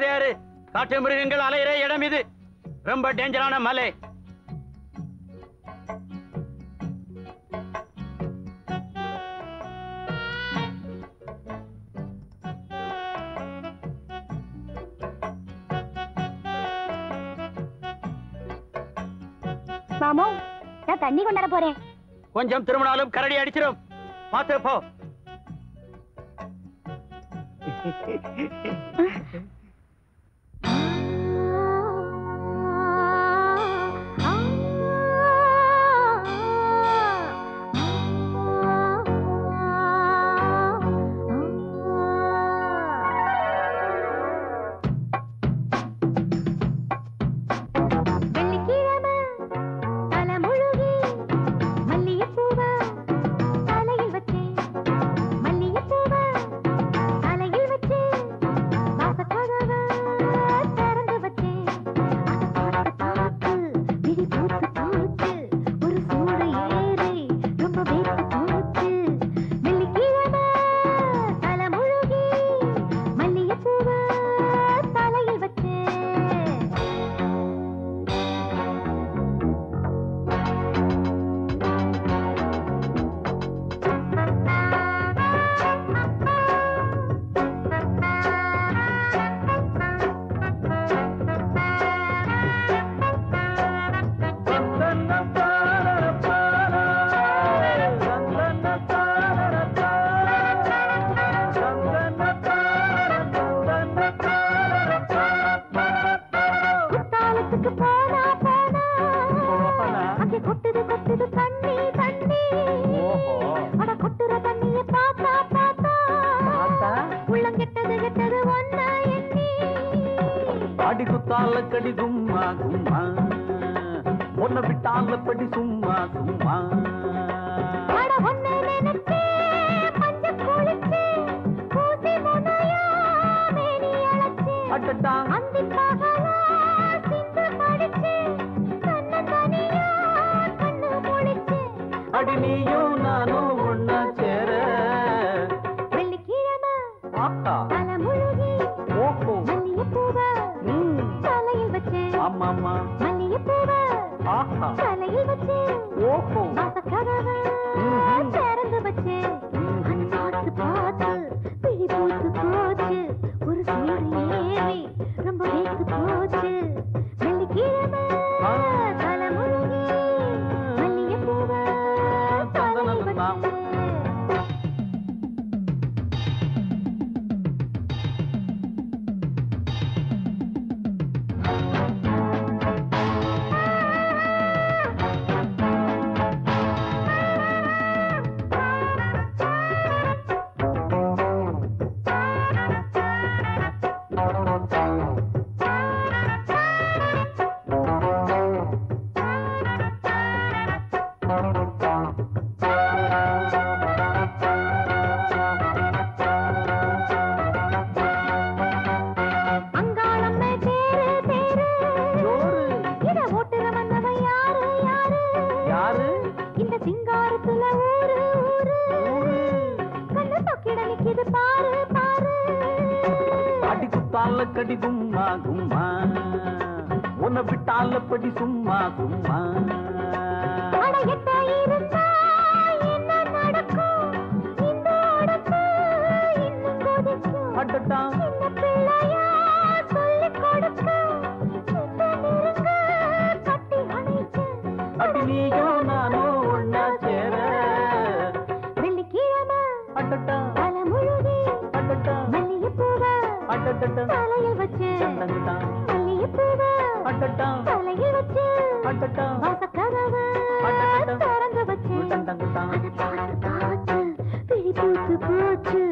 ஜாக்கிரதையாரு காட்டு மிருகங்கள் அலையிற இடம் இது ரொம்ப டேஞ்சரான மலை மாமோ நான் தண்ணி கொண்டாட போறேன் கொஞ்சம் திரும்பினாலும் கரடி அடிச்சிடும் பார்த்து போ வெள்ளிக்கிழமை தலை முழுகி மல்லிகைப்பூவை தலையில் வச்சேன் மல்லிகைப்பூவை தலையில் வச்சு வாசக்கதவை திறந்து வச்சேன் அதை பார்த்து பார்த்து விழி பூத்து போச்சு ஒரு சூடு ஏறி ரொம்ப வேத்து போச்சு வெள்ளிக்கிழமை தலை முழுகி மல்லிகைப்பூவை தலையில் வச்சேன் குத்தாலத்துக்கு போனா போனா அங்கே கொட்டுது கொட்டுது தண்ணி தண்ணி அட கொட்டுற தண்ணிய பார்த்தா பார்த்தா உள்ளம் கெட்டது கெட்டது ஒன்னா எண்ணி அடி குத்தால கடி கும்மா கும்மா உன்னை விட்டால படி சும்மா சும்மா அட ஒன்னு நினைச்சே பஞ்ச குளிச்சே பூசி முனையா மேனி அழைச்சே அட்டட்டா அந்தி பகலா சிந்து படிச்சே தன்ன தனியா கண்ணு முழிச்சே அடி நீயும் நானும் ஒன்னா சேர வெள்ளிக்கிழமை ஆஹா தலை முழுகி ஓஹோ மல்லிகைப்பூவை ம் தலையில் வச்சு ஆமாமா மல்லிகைப்பூவை ஆஹா தலையில் வச்சு ஓஹோ வாசக்கதவை ம்ஹும். திறந்து வச்சு ம்ஹும். பார்த்து பார்த்து பிழி பூத்து போச்சு ஒரு சூடு ஏறி ரொம்ப வேத்து போச்சு வெள்ளிக்கிழமை ஆ. தலை முழுகி மல்லிகைப்பூவை தலையில் வச்சு அங்காளம்மே தேரு தேரு ஜோரு இத ஓட்டுற வந்தவன் யாரு யாரு யாரு இந்த சிங்காரத்துல ஊரு ஊரு ஊரு கண்ணு தொக்கிட நிக்குது பாரு பாரு அடி குத்தால கடி கும்மா கும்மா உன்னை விட்டால படி சும்மா சும்மா அட எட்ட இருந்தா என்ன நடக்கும் இந்த உடம்பு இன்னும் கொதிக்கும் அட்டட்டா சின்ன பிள்ளையா சொல்லிக் கொடுக்க கிட்ட நெருங்க கட்டி அணைக்க அடி நீயும் நானும் ஒன்னா சேர வெள்ளிக்கிழமை அட்டட்டா தலை முழுகி அட்டட்டா மல்லிகைப்பூவை அட்டட்டா தலையில் வச்சு சந்தங்கட்டா மல்லிகைப்பூவை அட்டட்டா தலையில் வச்சு அட்டட்டா வாசக்கதவை அடடட. திறந்து வச்சு சந்தங்கட்டா அதை பார்த்து பார்த்து விழி பூத்து போச்சு